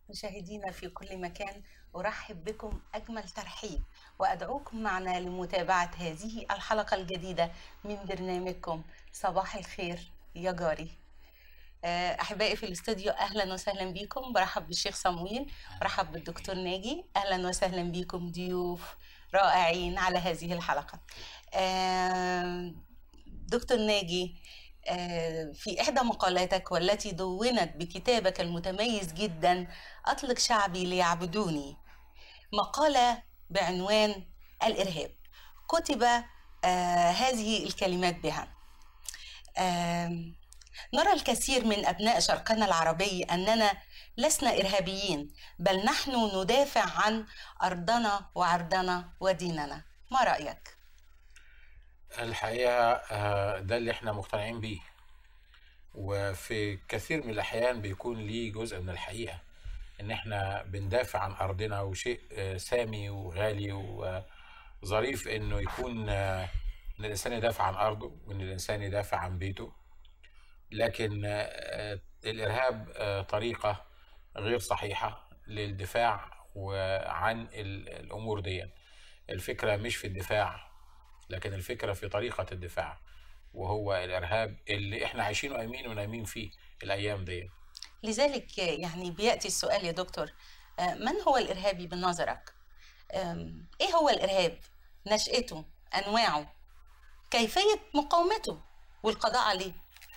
مشاهدينا في كل مكان أرحب بكم أجمل ترحيب وأدعوكم معنا لمتابعة هذه الحلقة الجديدة من برنامجكم صباح الخير يا جاري آه، أحبائي في الاستوديو أهلا وسهلا بكم برحب بالشيخ صمويل برحب بالدكتور ناجي أهلا وسهلا بكم ضيوف رائعين على هذه الحلقة آه، دكتور ناجي آه، في إحدى مقالاتك والتي دونت بكتابك المتميز جدا أطلق شعبي ليعبدوني مقالة بعنوان الإرهاب كتب آه، هذه الكلمات بها آم، نرى الكثير من أبناء شرقنا العربي أننا لسنا إرهابيين بل نحن ندافع عن أرضنا وعرضنا وديننا ما رأيك؟ الحقيقة آه، ده اللي احنا مقتنعين بيه وفي كثير من الأحيان بيكون ليه جزء من الحقيقة إن احنا بندافع عن أرضنا وشيء آه، سامي وغالي وظريف إنه يكون آه، إن الإنسان يدافع عن أرضه وإن الإنسان يدافع عن بيته لكن آه، الإرهاب آه، طريقة غير صحيحة للدفاع وعن ال- الأمور دي الفكرة مش في الدفاع لكن الفكرة في طريقة الدفاع وهو الإرهاب اللي إحنا عايشينه قايمين ونايمين فيه الأيام دي لذلك يعني بيأتي السؤال يا دكتور آه، من هو الإرهابي بنظرك؟ آم، إيه هو الإرهاب؟ نشأته، أنواعه، كيفية مقاومته والقضاء عليه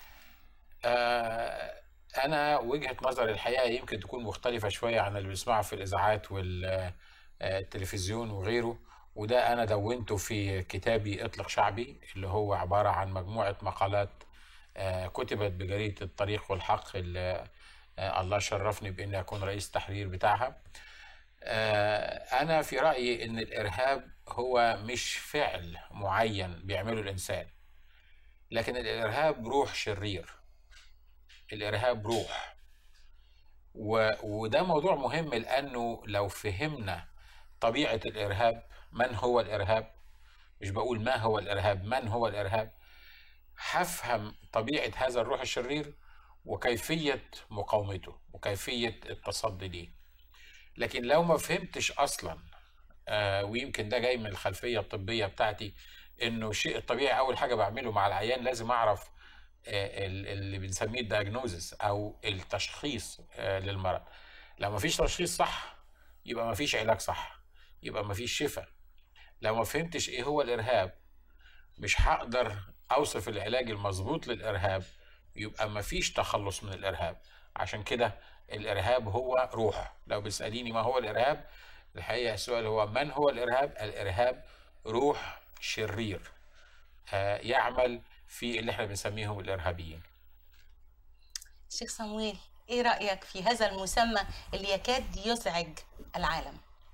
آه، أنا وجهة نظري الحقيقة يمكن تكون مختلفة شوية عن اللي بنسمعه في الإذاعات والتلفزيون وغيره وده أنا دونته في كتابي اطلق شعبي اللي هو عبارة عن مجموعة مقالات آه، كتبت بجريدة الطريق والحق اللي آه، الله شرفني بإني أكون رئيس تحرير بتاعها آه، أنا في رأيي إن الإرهاب هو مش فعل معين بيعمله الإنسان لكن الإرهاب روح شرير الإرهاب روح و... وده موضوع مهم لأنه لو فهمنا طبيعة الإرهاب من هو الإرهاب مش بقول ما هو الإرهاب من هو الإرهاب هفهم طبيعة هذا الروح الشرير وكيفية مقاومته وكيفية التصدي ليه لكن لو ما فهمتش أصلا آه ويمكن ده جاي من الخلفية الطبية بتاعتي إنه الشيء الطبيعي أول حاجة بعمله مع العيان لازم أعرف آه، ال- اللي بنسميه الدياجنوزس او التشخيص آه، للمرض لو ما فيش تشخيص صح يبقى ما فيش علاج صح يبقى ما فيش شفاء لو ما فهمتش ايه هو الارهاب مش هقدر اوصف العلاج المظبوط للارهاب يبقى ما فيش تخلص من الارهاب عشان كده الارهاب هو روح لو بتساليني ما هو الارهاب الحقيقه السؤال هو من هو الارهاب الارهاب روح شرير آه، يعمل في اللي احنا بنسميهم الارهابيين شيخ صمويل إيه رأيك في هذا المسمى اللي يكاد يزعج العالم؟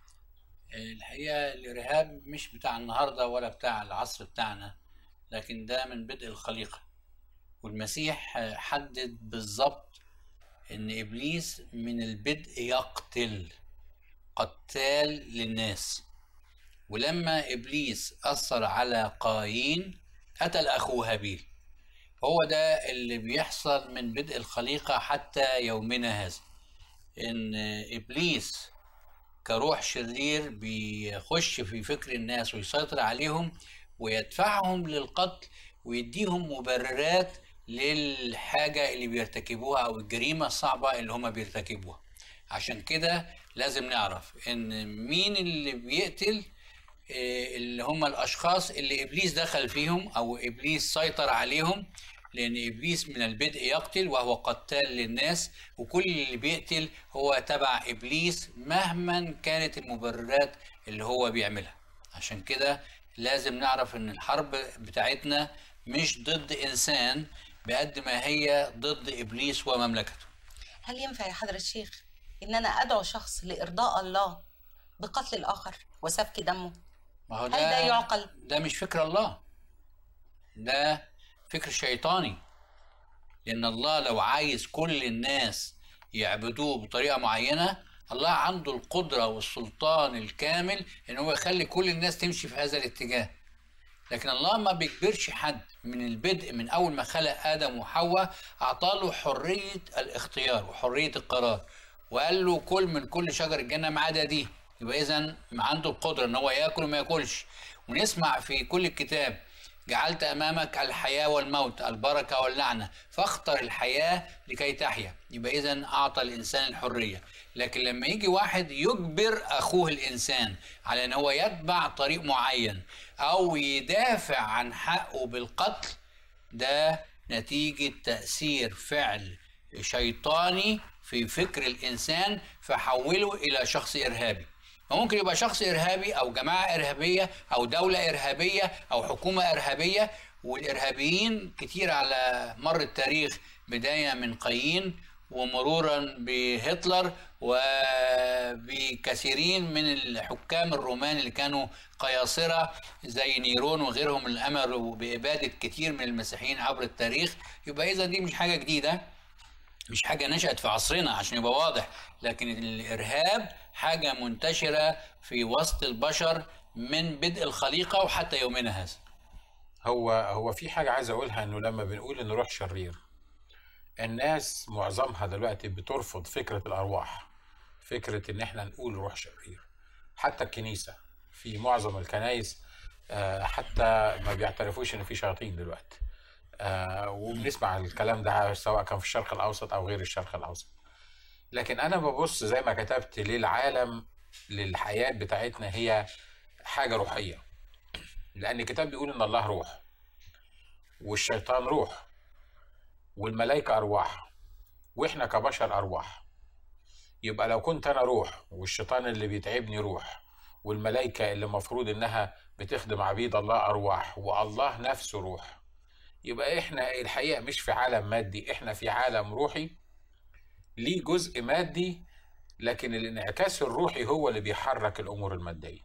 الحقيقة الإرهاب مش بتاع النهاردة ولا بتاع العصر بتاعنا لكن ده من بدء الخليقة والمسيح حدد بالظبط إن إبليس من البدء يقتل قتال للناس ولما إبليس أثر على قايين قتل أخوه هابيل هو ده اللي بيحصل من بدء الخليقة حتى يومنا هذا إن إبليس كروح شرير بيخش في فكر الناس ويسيطر عليهم ويدفعهم للقتل ويديهم مبررات للحاجة اللي بيرتكبوها أو الجريمة الصعبة اللي هما بيرتكبوها عشان كده لازم نعرف إن مين اللي بيقتل إيه، اللي هم الأشخاص اللي إبليس دخل فيهم أو إبليس سيطر عليهم لأن إبليس من البدء يقتل وهو قتال للناس وكل اللي بيقتل هو تبع إبليس مهما كانت المبررات اللي هو بيعملها عشان كده لازم نعرف إن الحرب بتاعتنا مش ضد إنسان بقد ما هي ضد إبليس ومملكته هل ينفع يا حضرة الشيخ إن أنا أدعو شخص لإرضاء الله بقتل الآخر وسفك دمه؟ ما هو هل ده يعقل؟ ده مش فكر الله ده فكر شيطاني لأن الله لو عايز كل الناس يعبدوه بطريقة معينة الله عنده القدرة والسلطان الكامل إن هو يخلي كل الناس تمشي في هذا الاتجاه لكن الله ما بيجبرش حد من البدء من أول ما خلق آدم وحواء أعطاله حرية الاختيار وحرية القرار وقال له كل من كل شجر الجنه ما عدا دي يبقى اذا عنده القدره ان هو ياكل وما ياكلش ونسمع في كل الكتاب جعلت امامك الحياه والموت البركه واللعنه فاختر الحياه لكي تحيا يبقى اذا اعطى الانسان الحريه لكن لما يجي واحد يجبر اخوه الانسان على ان هو يتبع طريق معين او يدافع عن حقه بالقتل ده نتيجه تاثير فعل شيطاني في فكر الانسان فحوله الى شخص ارهابي فممكن يبقى شخص ارهابي او جماعه ارهابيه او دوله ارهابيه او حكومه ارهابيه والارهابيين كتير على مر التاريخ بدايه من قايين ومرورا بهتلر وبكثيرين من الحكام الرومان اللي كانوا قياصرة زي نيرون وغيرهم اللي أمروا بإبادة كتير من المسيحيين عبر التاريخ يبقى إذا دي مش حاجة جديدة مش حاجة نشأت في عصرنا عشان يبقى واضح لكن الإرهاب حاجة منتشرة في وسط البشر من بدء الخليقة وحتى يومنا هذا هو هو في حاجة عايز أقولها إنه لما بنقول إن روح شرير الناس معظمها دلوقتي بترفض فكرة الأرواح فكرة إن إحنا نقول روح شرير حتى الكنيسة في معظم الكنايس آه، حتى ما بيعترفوش إن في شياطين دلوقتي آه، وبنسمع الكلام ده سواء كان في الشرق الأوسط أو غير الشرق الأوسط لكن أنا ببص زي ما كتبت للعالم للحياة بتاعتنا هي حاجة روحية لأن الكتاب بيقول إن الله روح والشيطان روح والملائكة أرواح وإحنا كبشر أرواح يبقى لو كنت أنا روح والشيطان اللي بيتعبني روح والملائكة اللي مفروض إنها بتخدم عبيد الله أرواح والله نفسه روح يبقى إحنا الحقيقة مش في عالم مادي إحنا في عالم روحي ليه جزء مادي لكن الانعكاس الروحي هو اللي بيحرك الأمور المادية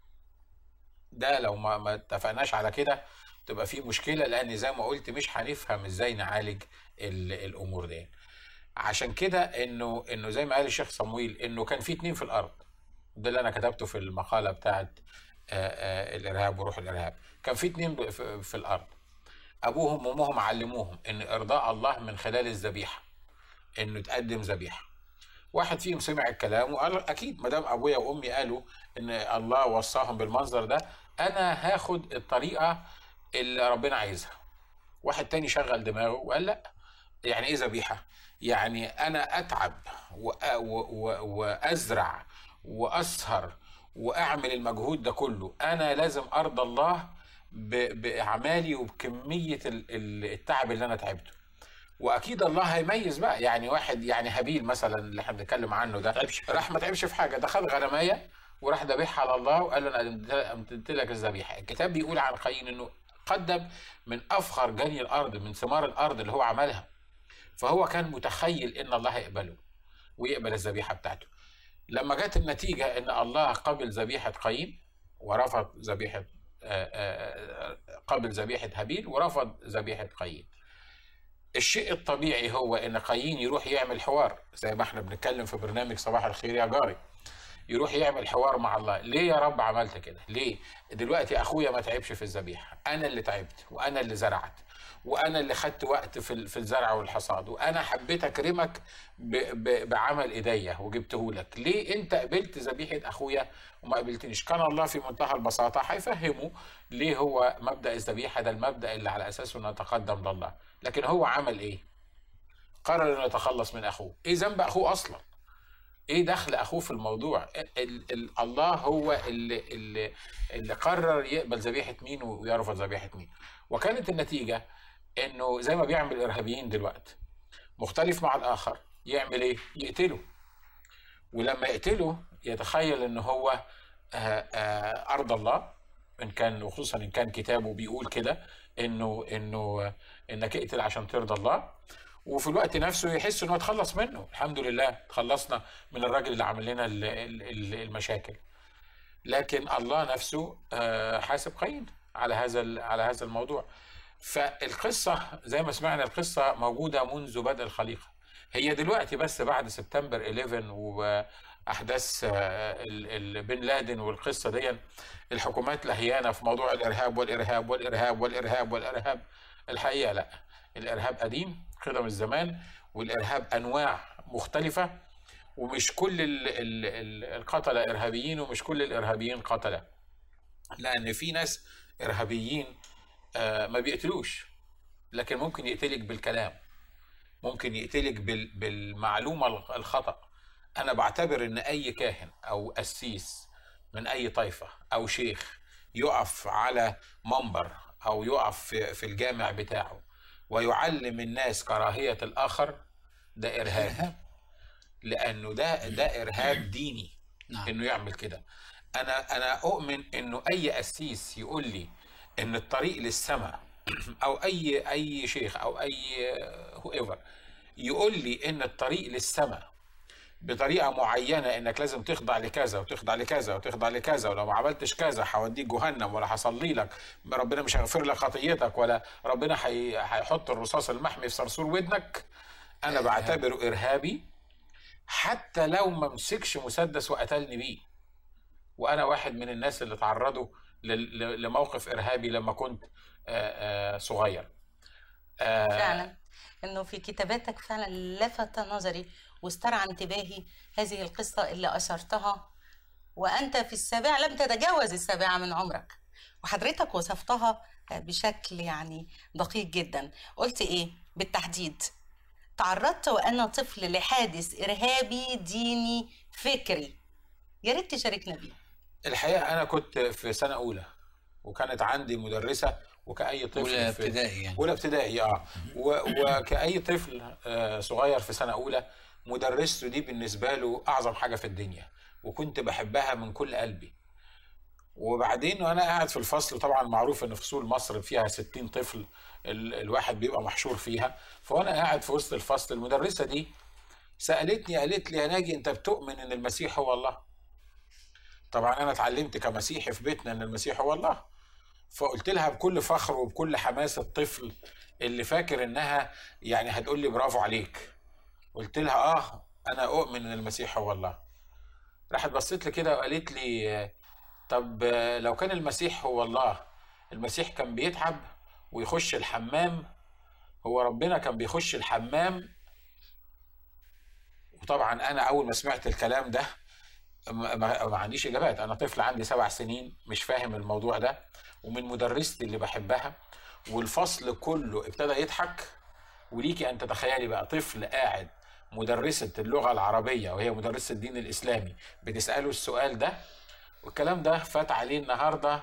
ده لو ما ما اتفقناش على كده تبقى في مشكلة لأن زي ما قلت مش هنفهم ازاي نعالج ال- الأمور دي عشان كده انه انه زي ما قال الشيخ صمويل انه كان في اتنين في الأرض ده اللي أنا كتبته في المقالة بتاعت آه، آه، الإرهاب وروح الإرهاب كان في اتنين في في الأرض أبوهم وأمهم علموهم إن إرضاء الله من خلال الذبيحة إنه تقدم ذبيحة واحد فيهم سمع الكلام وقال اكيد ما دام ابويا وامي قالوا ان الله وصاهم بالمنظر ده انا هاخد الطريقه اللي ربنا عايزها واحد تاني شغل دماغه وقال لا يعني ايه ذبيحه يعني انا اتعب وأ- و- و- وازرع واسهر واعمل المجهود ده كله انا لازم ارضى الله ب- باعمالي وبكميه ال- ال- التعب اللي انا تعبته واكيد الله هيميز بقى يعني واحد يعني هابيل مثلا اللي احنا بنتكلم عنه ده تعبش في راح ما تعبش في حاجه ده خد غنمايه وراح ذبحها على الله وقال له انا قدمت لك الذبيحه الكتاب بيقول عن قايين انه قدم من افخر جني الارض من ثمار الارض اللي هو عملها فهو كان متخيل ان الله هيقبله ويقبل الذبيحه بتاعته لما جت النتيجه ان الله قبل ذبيحه قايين ورفض ذبيحه آه، آه، آه، قبل ذبيحه هابيل ورفض ذبيحه قايين الشيء الطبيعي هو ان قايين يروح يعمل حوار زي ما احنا بنتكلم في برنامج صباح الخير يا جاري يروح يعمل حوار مع الله ليه يا رب عملت كده ليه دلوقتي اخويا ما تعبش في الذبيحه انا اللي تعبت وانا اللي زرعت وانا اللي خدت وقت في ال- في الزرع والحصاد وانا حبيت اكرمك ب ب بعمل ايديا وجبته لك ليه انت قبلت ذبيحه اخويا وما قبلتنيش كان الله في منتهى البساطه هيفهمه ليه هو مبدا الذبيحه ده المبدا اللي على اساسه نتقدم لله لكن هو عمل ايه قرر انه يتخلص من اخوه ايه ذنب اخوه اصلا ايه دخل اخوه في الموضوع ال ال الله هو اللي, اللي اللي قرر يقبل ذبيحه مين ويرفض ذبيحه مين وكانت النتيجه انه زي ما بيعمل الارهابيين دلوقتي مختلف مع الاخر يعمل ايه يقتله ولما يقتله يتخيل ان هو آه، آه، ارض الله ان كان وخصوصا ان كان كتابه بيقول كده انه انه انك اقتل عشان ترضى الله وفي الوقت نفسه يحس انه اتخلص منه الحمد لله تخلصنا من الراجل اللي عامل لنا ال- ال- ال- المشاكل لكن الله نفسه آه، حاسب قايين على هذا ال- على هذا الموضوع فالقصه زي ما سمعنا القصه موجوده منذ بدء الخليقه هي دلوقتي بس بعد سبتمبر 11 واحداث آه، ال- ال- بن لادن والقصه دي الحكومات لهيانه في موضوع الارهاب والارهاب والارهاب والارهاب والارهاب الحقيقه لا الارهاب قديم قدم الزمان والارهاب انواع مختلفه ومش كل ال- ال- ال- القتلة إرهابيين ومش كل الإرهابيين قتلة لأن في ناس إرهابيين آه، ما بيقتلوش لكن ممكن يقتلك بالكلام ممكن يقتلك بال- بالمعلومة الخطأ أنا بعتبر إن أي كاهن أو قسيس من أي طائفة أو شيخ يقف على منبر أو يقف في في الجامع بتاعه ويعلم الناس كراهية الآخر ده إرهاب لأنه ده ده إرهاب ديني نعم إنه يعمل كده أنا أنا أؤمن إنه أي قسيس يقول لي إن الطريق للسماء أو أي أي شيخ أو أي هو ايفر يقول لي إن الطريق للسماء بطريقه معينه انك لازم تخضع لكذا وتخضع لكذا وتخضع لكذا ولو ما عملتش كذا هوديك جهنم ولا هصلي لك ربنا مش هيغفر لك خطيتك ولا ربنا هي- هيحط الرصاص المحمي في صرصور ودنك انا بعتبره ارهابي حتى لو ما مسكش مسدس وقتلني بيه وانا واحد من الناس اللي تعرضوا لل- ل- لموقف ارهابي لما كنت آه، آه، صغير آه، فعلا انه في كتاباتك فعلا لفت نظري واسترعى انتباهي هذه القصة اللي أشرتها وأنت في السابعة لم تتجاوز السابعة من عمرك وحضرتك وصفتها بشكل يعني دقيق جدا قلت إيه بالتحديد تعرضت وأنا طفل لحادث إرهابي ديني فكري يا ريت تشاركنا بيه الحقيقه انا كنت في سنه اولى وكانت عندي مدرسه وكأي طفل أولى في ابتدائي يعني اولى ابتدائي اه و- وكأي طفل آه، صغير في سنه اولى مدرسته دي بالنسبه له اعظم حاجه في الدنيا وكنت بحبها من كل قلبي وبعدين وانا قاعد في الفصل طبعا معروف ان فصول مصر فيها 60 طفل ال- الواحد بيبقى محشور فيها فوانا قاعد في وسط الفصل المدرسه دي سالتني قالت لي يا ناجي انت بتؤمن ان المسيح هو الله طبعا انا اتعلمت كمسيحي في بيتنا ان المسيح هو الله فقلت لها بكل فخر وبكل حماس الطفل اللي فاكر انها يعني هتقول لي برافو عليك قلت لها اه انا اؤمن ان المسيح هو الله راحت بصيت لي كده وقالت لي آه، طب آه، لو كان المسيح هو الله المسيح كان بيتعب ويخش الحمام هو ربنا كان بيخش الحمام وطبعا انا اول ما سمعت الكلام ده ما, ما ما عنديش اجابات انا طفل عندي سبع سنين مش فاهم الموضوع ده ومن مدرستي اللي بحبها والفصل كله ابتدى يضحك وليكي ان تتخيلي بقى طفل قاعد مدرسة اللغة العربية وهي مدرسة الدين الإسلامي بتسأله السؤال ده والكلام ده فات عليه النهاردة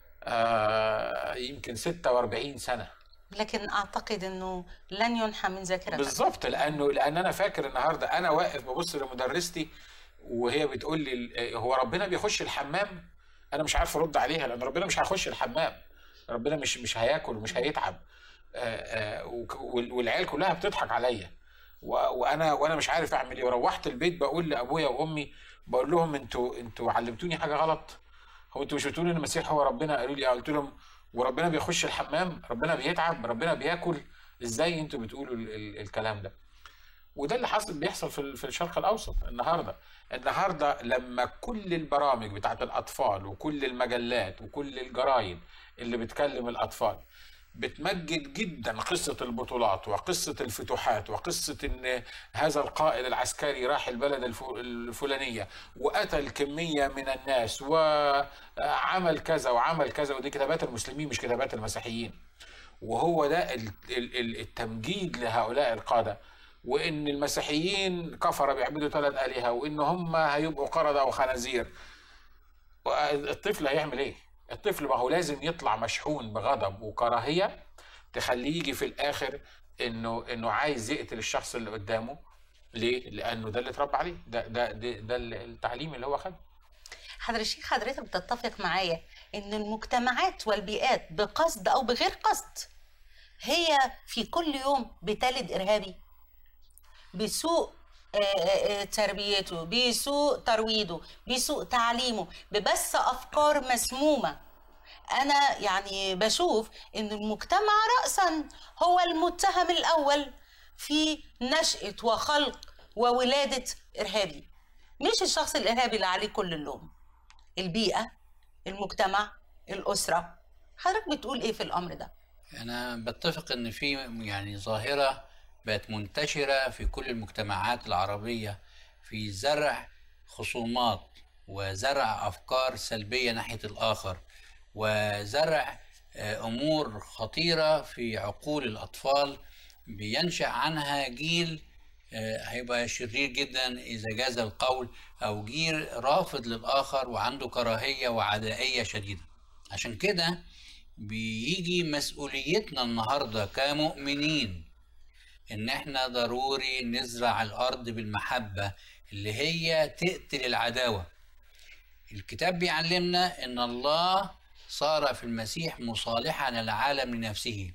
آه يمكن 46 سنة لكن أعتقد أنه لن ينحى من ذاكرتك بالظبط لانه لان انا فاكر النهارده انا واقف ببص لمدرستي وهي بتقول لي ال- هو ربنا بيخش الحمام انا مش عارف ارد عليها لان ربنا مش هيخش الحمام ربنا مش مش هياكل ومش هيتعب آه، آه، وك- وال- والعيال كلها بتضحك عليا و- وانا وانا مش عارف اعمل ايه وروحت البيت بقول لابويا وامي بقول لهم انتوا انتوا علمتوني حاجه غلط هو انتوا مش بتقولوا ان المسيح هو ربنا قالوا لي اه قلت لهم وربنا بيخش الحمام ربنا بيتعب ربنا بياكل ازاي انتوا بتقولوا ال ال الكلام ده وده اللي حصل بيحصل في ال- في الشرق الاوسط النهارده النهارده لما كل البرامج بتاعت الاطفال وكل المجلات وكل الجرايد اللي بتكلم الاطفال بتمجد جدا قصة البطولات وقصة الفتوحات وقصة ان هذا القائد العسكري راح البلد الف- الفلانية وقتل كمية من الناس وعمل كذا وعمل كذا ودي كتابات المسلمين مش كتابات المسيحيين وهو ده ال- ال- ال- التمجيد لهؤلاء القادة وان المسيحيين كفر بيعبدوا ثلاث آلهة وان هم هيبقوا قردة وخنازير الطفل هيعمل ايه الطفل ما هو لازم يطلع مشحون بغضب وكراهية تخليه يجي في الاخر انه انه عايز يقتل الشخص اللي قدامه ليه لانه ده اللي اتربى عليه ده ده ده, ده التعليم اللي هو خده حضرتك الشيخ حضرتك بتتفق معايا ان المجتمعات والبيئات بقصد او بغير قصد هي في كل يوم بتلد ارهابي بسوء آه، آه، آه، تربيته بسوء ترويضه بسوء تعليمه ببث افكار مسمومه انا يعني بشوف ان المجتمع راسا هو المتهم الاول في نشاه وخلق وولاده ارهابي مش الشخص الارهابي اللي عليه كل اللوم البيئه المجتمع الاسره حضرتك بتقول ايه في الامر ده أنا بتفق إن في يعني ظاهرة بقت منتشرة في كل المجتمعات العربية في زرع خصومات وزرع افكار سلبيه ناحيه الاخر وزرع آه، امور خطيره في عقول الاطفال بينشا عنها جيل آه، هيبقى شرير جدا اذا جاز القول او جيل رافض للاخر وعنده كراهيه وعدائيه شديده عشان كده بيجي مسؤوليتنا النهارده كمؤمنين ان احنا ضروري نزرع الارض بالمحبه اللي هي تقتل العداوه الكتاب بيعلمنا ان الله صار في المسيح مصالحا العالم لنفسه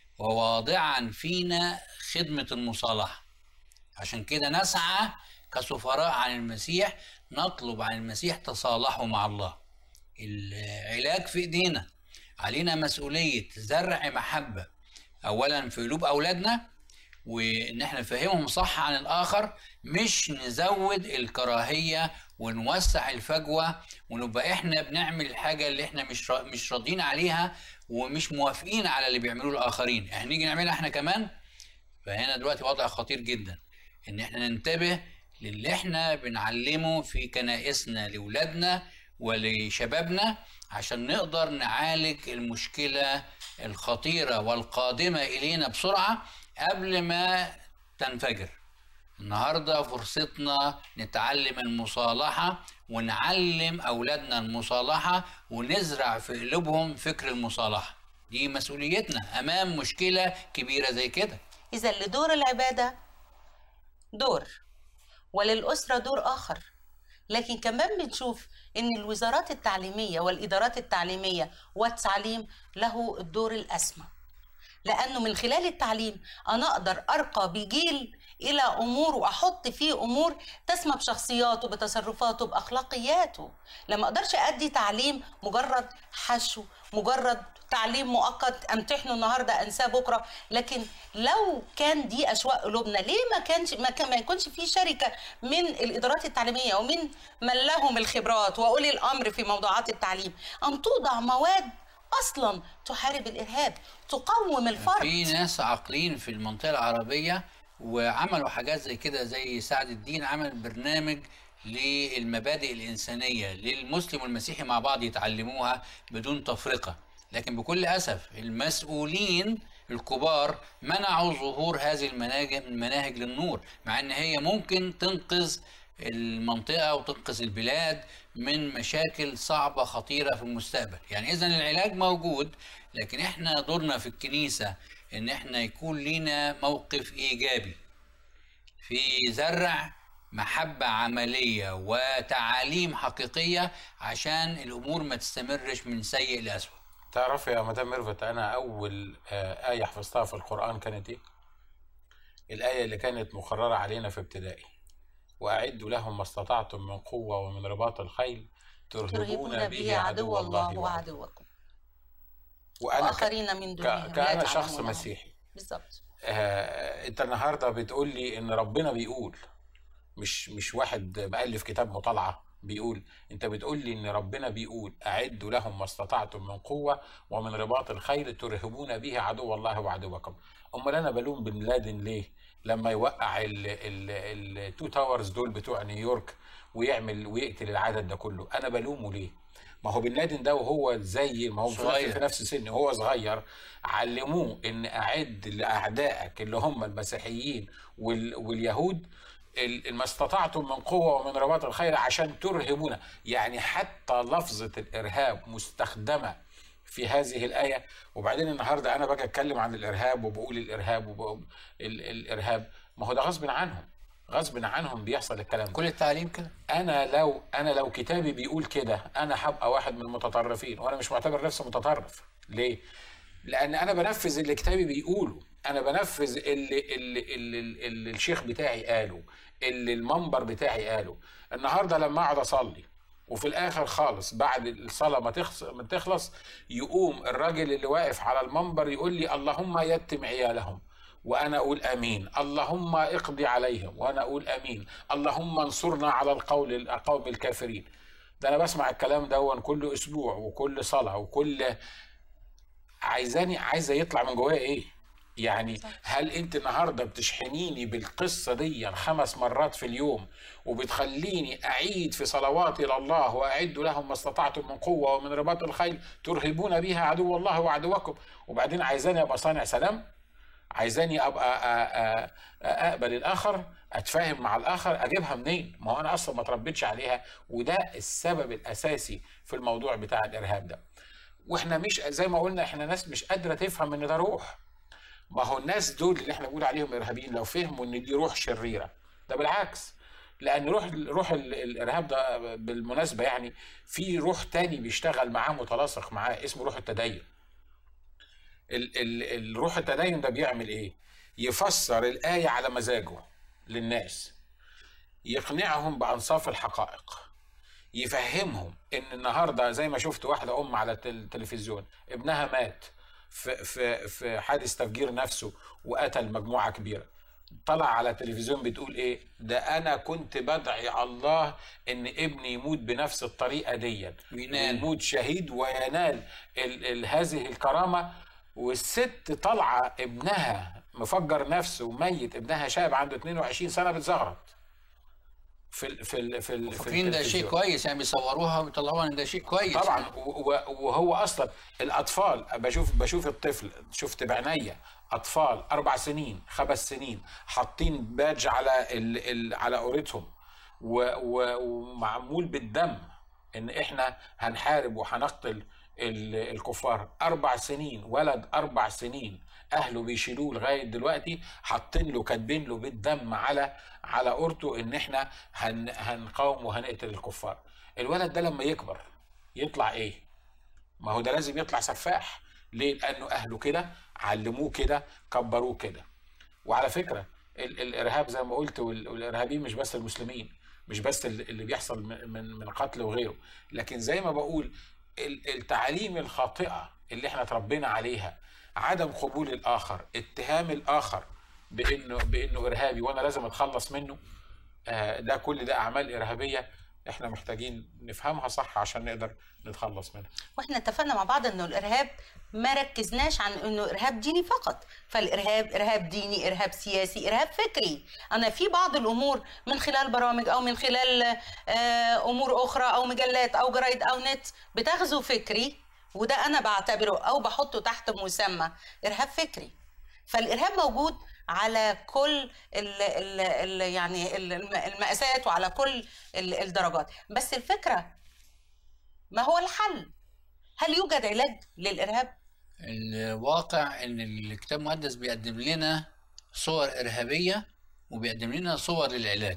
وواضعا فينا خدمه المصالحه عشان كده نسعى كسفراء عن المسيح نطلب عن المسيح تصالحوا مع الله العلاج في ايدينا علينا مسؤوليه زرع محبه اولا في قلوب اولادنا وان احنا نفهمهم صح عن الاخر مش نزود الكراهيه ونوسع الفجوه ونبقى احنا بنعمل الحاجه اللي احنا مش را- مش راضيين عليها ومش موافقين على اللي بيعملوه الاخرين احنا نيجي نعملها احنا كمان فهنا دلوقتي وضع خطير جدا ان احنا ننتبه للي احنا بنعلمه في كنائسنا لاولادنا ولشبابنا عشان نقدر نعالج المشكله الخطيره والقادمه الينا بسرعه قبل ما تنفجر النهارده فرصتنا نتعلم المصالحه ونعلم اولادنا المصالحه ونزرع في قلوبهم فكر المصالحه دي مسؤوليتنا امام مشكله كبيره زي كده إذا لدور العبادة دور وللأسرة دور آخر لكن كمان بنشوف إن الوزارات التعليمية والإدارات التعليمية والتعليم له الدور الأسمى لأنه من خلال التعليم أنا أقدر أرقى بجيل إلى أمور وأحط فيه أمور تسمى بشخصياته بتصرفاته بأخلاقياته لما أقدرش أدي تعليم مجرد حشو مجرد تعليم مؤقت امتحنه النهارده انساه بكره لكن لو كان دي اشواق قلوبنا ليه ما كانش ما, كان ما يكونش في شركه من الادارات التعليميه ومن من لهم الخبرات واولي الامر في موضوعات التعليم ان توضع مواد اصلا تحارب الارهاب تقوم الفرد في ناس عاقلين في المنطقة العربية وعملوا حاجات زي كده زي سعد الدين عمل برنامج للمبادئ الإنسانية للمسلم والمسيحي مع بعض يتعلموها بدون تفرقة لكن بكل أسف المسؤولين الكبار منعوا ظهور هذه المناهج المناهج للنور مع ان هي ممكن تنقذ المنطقة وتنقذ البلاد من مشاكل صعبة خطيرة في المستقبل يعني إذا العلاج موجود لكن إحنا دورنا في الكنيسة إن إحنا يكون لينا موقف إيجابي في زرع محبة عملية وتعاليم حقيقية عشان الأمور ما تستمرش من سيء لأسوأ تعرف يا مدام ميرفت انا اول آه، ايه حفظتها في القران كانت ايه الايه اللي كانت مقرره علينا في ابتدائي واعدوا لهم ما استطعتم من قوه ومن رباط الخيل ترهبون به عدو الله وعدوكم وانا ك... واخرين من دونهم ك... لا كأنا شخص تعلمونهم. مسيحي بالظبط آه، انت النهارده بتقول لي ان ربنا بيقول مش مش واحد مؤلف كتاب مطالعه بيقول انت بتقول لي ان ربنا بيقول اعدوا لهم ما استطعتم من قوه ومن رباط الخيل ترهبون به عدو الله وعدوكم امال انا بلوم بن لادن ليه لما يوقع التو تاورز دول بتوع نيويورك ويعمل ويقتل العدد ده كله انا بلومه ليه ما هو بن لادن ده وهو زي ما هو في نفس- صغير. في نفس سنه وهو صغير علموه ان اعد لاعدائك اللي هم المسيحيين وال- واليهود ال- ما استطعتم من قوه ومن رباط الخيل عشان ترهبونا يعني حتى لفظه الارهاب مستخدمه في هذه الايه وبعدين النهارده انا باجي اتكلم عن الارهاب وبقول الارهاب وبقول ال- الارهاب ما هو ده غصب عنهم غصب عنهم بيحصل الكلام ده كل التعليم كده انا لو انا لو كتابي بيقول كده انا هبقى واحد من المتطرفين وانا مش معتبر نفسي متطرف ليه لان انا بنفذ اللي كتابي بيقوله انا بنفذ اللي اللي, اللي, اللي الشيخ بتاعي قاله اللي المنبر بتاعي قاله النهارده لما اقعد اصلي وفي الاخر خالص بعد الصلاه ما تخلص ما تخلص يقوم الراجل اللي واقف على المنبر يقول لي اللهم يتم عيالهم وانا اقول امين اللهم اقضي عليهم وانا اقول امين اللهم انصرنا على القول القوم الكافرين ده انا بسمع الكلام ده كل اسبوع وكل صلاه وكل عايزاني عايزه يطلع من جوايا ايه يعني صح. هل انت النهارده بتشحنيني بالقصه دي خمس مرات في اليوم وبتخليني اعيد في صلواتي الى الله واعد لهم ما استطعتم من قوه ومن رباط الخيل ترهبون بها عدو الله وعدوكم وبعدين عايزاني ابقى صانع سلام عايزاني ابقى أ- أ- أ- اقبل الاخر اتفاهم مع الاخر اجيبها منين ما هو انا اصلا ما تربيتش عليها وده السبب الاساسي في الموضوع بتاع الارهاب ده واحنا مش زي ما قلنا احنا ناس مش قادره تفهم ان ده روح ما هو الناس دول اللي احنا بنقول عليهم ارهابيين لو فهموا ان دي روح شريره ده بالعكس لان روح روح ال- الارهاب ده بالمناسبه يعني في روح تاني بيشتغل معاه متلاصق معاه اسمه روح التدين ال ال الروح التدين ده بيعمل ايه يفسر الايه على مزاجه للناس يقنعهم بانصاف الحقائق يفهمهم ان النهارده زي ما شفت واحده ام على التل- التلفزيون ابنها مات في في في حادث تفجير نفسه وقتل مجموعه كبيره طلع على التلفزيون بتقول ايه ده انا كنت بدعي الله ان ابني يموت بنفس الطريقه دي وينال. يموت شهيد وينال ال ال هذه الكرامه والست طالعه ابنها مفجر نفسه وميت ابنها شاب عنده 22 سنه بتزغرط في ال في ال في ال في فاكرين ده شيء التلفزيون. كويس يعني بيصوروها ويطلعوها ان ده شيء كويس طبعا و- و- وهو اصلا الاطفال بشوف بشوف الطفل شفت بعينيا اطفال اربع سنين خمس سنين حاطين بادج على ال ال على قورتهم و- و- ومعمول بالدم ان احنا هنحارب وهنقتل ال- الكفار اربع سنين ولد اربع سنين اهله بيشيلوه لغايه دلوقتي حاطين له كاتبين له بالدم على على قورته ان احنا هن هنقاوم وهنقتل الكفار الولد ده لما يكبر يطلع ايه ما هو ده لازم يطلع سفاح ليه لانه اهله كده علموه كده كبروه كده وعلى فكره ال الارهاب زي ما قلت وال- والارهابيين مش بس المسلمين مش بس ال- اللي بيحصل من من من قتل وغيره لكن زي ما بقول ال- التعاليم الخاطئه اللي احنا اتربينا عليها عدم قبول الاخر اتهام الاخر بانه بانه ارهابي وانا لازم اتخلص منه آه، ده كل ده اعمال ارهابيه احنا محتاجين نفهمها صح عشان نقدر نتخلص منها واحنا اتفقنا مع بعض انه الارهاب ما ركزناش عن انه ارهاب ديني فقط فالارهاب ارهاب ديني ارهاب سياسي ارهاب فكري انا في بعض الامور من خلال برامج او من خلال آه، امور اخرى او مجلات او جرايد او نت بتغزو فكري وده انا بعتبره او بحطه تحت مسمى ارهاب فكري فالارهاب موجود على كل ال ال ال يعني ال- الم- المقاسات وعلى كل ال- الدرجات بس الفكره ما هو الحل هل يوجد علاج للارهاب الواقع ان الكتاب المقدس بيقدم لنا صور ارهابيه وبيقدم لنا صور للعلاج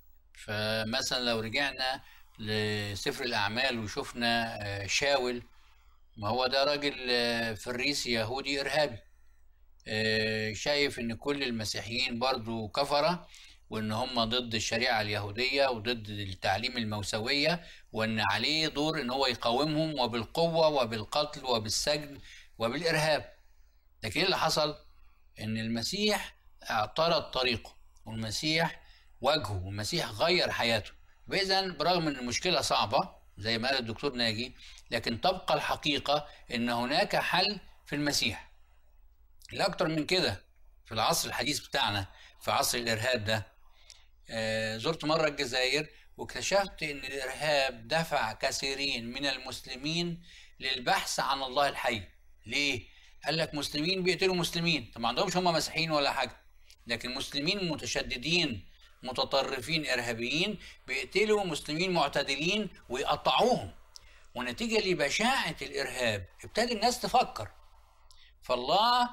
فمثلا لو رجعنا لسفر الاعمال وشفنا آه، شاول ما هو ده راجل آه، فريسي يهودي ارهابي آه، شايف ان كل المسيحيين برضو كفره وان هم ضد الشريعه اليهوديه وضد التعليم الموسويه وان عليه دور ان هو يقاومهم وبالقوه وبالقتل وبالسجن وبالارهاب لكن ايه اللي حصل ان المسيح اعترض طريقه والمسيح واجهه والمسيح غير حياته اذا برغم ان المشكله صعبه زي ما قال الدكتور ناجي لكن تبقى الحقيقه ان هناك حل في المسيح لا اكتر من كده في العصر الحديث بتاعنا في عصر الارهاب ده آه، زرت مره الجزائر واكتشفت ان الارهاب دفع كثيرين من المسلمين للبحث عن الله الحي ليه قال لك مسلمين بيقتلوا مسلمين طب ما عندهمش هم مسيحيين ولا حاجه لكن مسلمين متشددين متطرفين ارهابيين بيقتلوا مسلمين معتدلين ويقطعوهم ونتيجه لبشاعه الارهاب ابتدى الناس تفكر فالله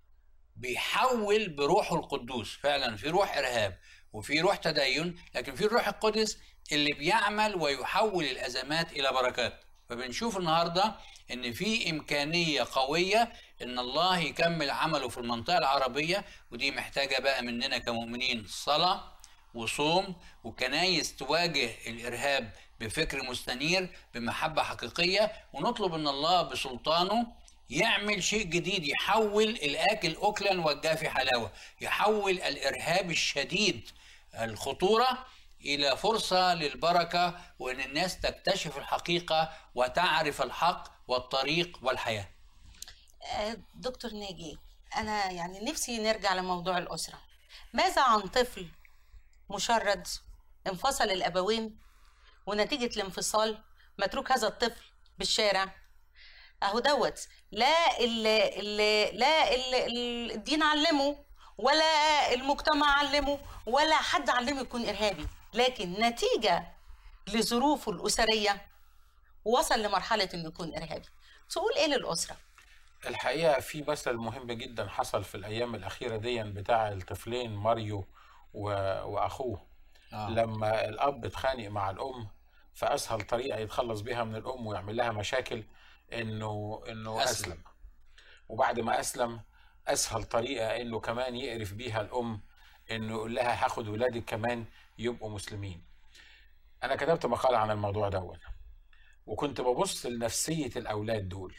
بيحول بروحه القدوس فعلا في روح ارهاب وفي روح تدين لكن في الروح القدس اللي بيعمل ويحول الازمات الى بركات فبنشوف النهارده ان في امكانيه قويه ان الله يكمل عمله في المنطقه العربيه ودي محتاجه بقى مننا كمؤمنين صلاه وصوم وكنايس تواجه الارهاب بفكر مستنير بمحبه حقيقيه ونطلب ان الله بسلطانه يعمل شيء جديد يحول الاكل اكلا والجافي حلاوه يحول الارهاب الشديد الخطوره الى فرصه للبركه وان الناس تكتشف الحقيقه وتعرف الحق والطريق والحياه آه، دكتور ناجي أنا يعني نفسي نرجع لموضوع الأسرة ماذا عن طفل مشرد انفصل الأبوين ونتيجة الانفصال متروك هذا الطفل بالشارع أهو دوت لا ال ال لا ال ال- الدين علمه ولا المجتمع علمه ولا حد علمه يكون إرهابي لكن نتيجة لظروفه الأسرية وصل لمرحلة إنه يكون إرهابي تقول إيه للأسرة؟ الحقيقة في مثل مهم جدا حصل في الأيام الأخيرة دي بتاع الطفلين ماريو و... وأخوه آه. لما الأب اتخانق مع الأم فأسهل طريقة يتخلص بيها من الأم ويعمل لها مشاكل إنه إنه أسلم. أسلم وبعد ما أسلم أسهل طريقة إنه كمان يقرف بيها الأم إنه يقول لها هاخد ولادك كمان يبقوا مسلمين أنا كتبت مقالة عن الموضوع ده وكنت ببص لنفسية الأولاد دول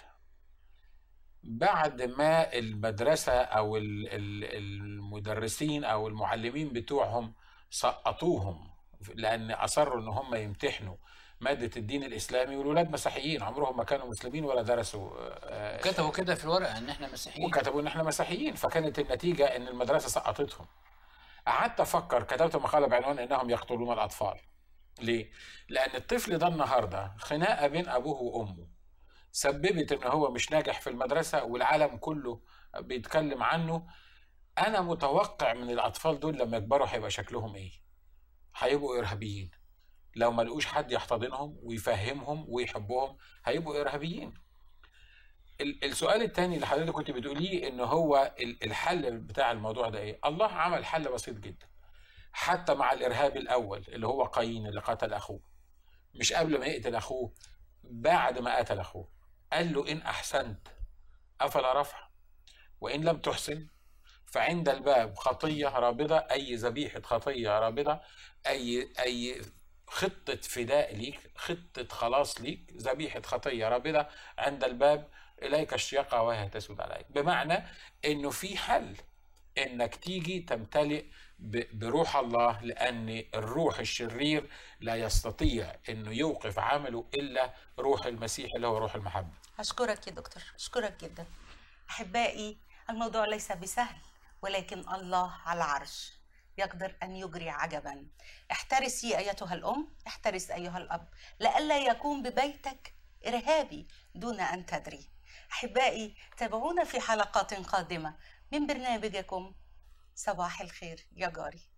بعد ما المدرسة أو ال- ال- المدرسين أو المعلمين بتوعهم سقطوهم لأن أصروا إن هم يمتحنوا مادة الدين الإسلامي والولاد مسيحيين عمرهم ما كانوا مسلمين ولا درسوا آه، كتبوا كده في الورقه ان احنا مسيحيين وكتبوا ان احنا مسيحيين فكانت النتيجه ان المدرسه سقطتهم قعدت افكر كتبت مقاله بعنوان انهم يقتلون الاطفال ليه لان الطفل ده النهارده خناقه بين ابوه وامه سببت ان هو مش ناجح في المدرسه والعالم كله بيتكلم عنه انا متوقع من الاطفال دول لما يكبروا هيبقى شكلهم ايه هيبقوا ارهابيين لو ما لقوش حد يحتضنهم ويفهمهم ويحبهم هيبقوا ارهابيين ال- السؤال الثاني اللي حضرتك كنت بتقوليه ان هو ال- الحل بتاع الموضوع ده ايه؟ الله عمل حل بسيط جدا. حتى مع الارهابي الاول اللي هو قايين اللي قتل اخوه. مش قبل ما يقتل اخوه بعد ما قتل اخوه. قال له ان احسنت افلا رفع وان لم تحسن فعند الباب خطيه رابضه اي ذبيحه خطيه رابضه اي اي خطه فداء ليك خطه خلاص ليك ذبيحه خطيه رابضه عند الباب اليك الشياقه وهي تسود عليك بمعنى انه في حل انك تيجي تمتلئ ب- بروح الله لان الروح الشرير لا يستطيع انه يوقف عمله الا روح المسيح اللي هو روح المحبه أشكرك يا دكتور أشكرك جدا أحبائي الموضوع ليس بسهل ولكن الله على العرش يقدر أن يجري عجبا احترسي أيتها الأم احترس أيها الأب لئلا يكون ببيتك إرهابي دون أن تدري أحبائي تابعونا في حلقات قادمة من برنامجكم صباح الخير يا جاري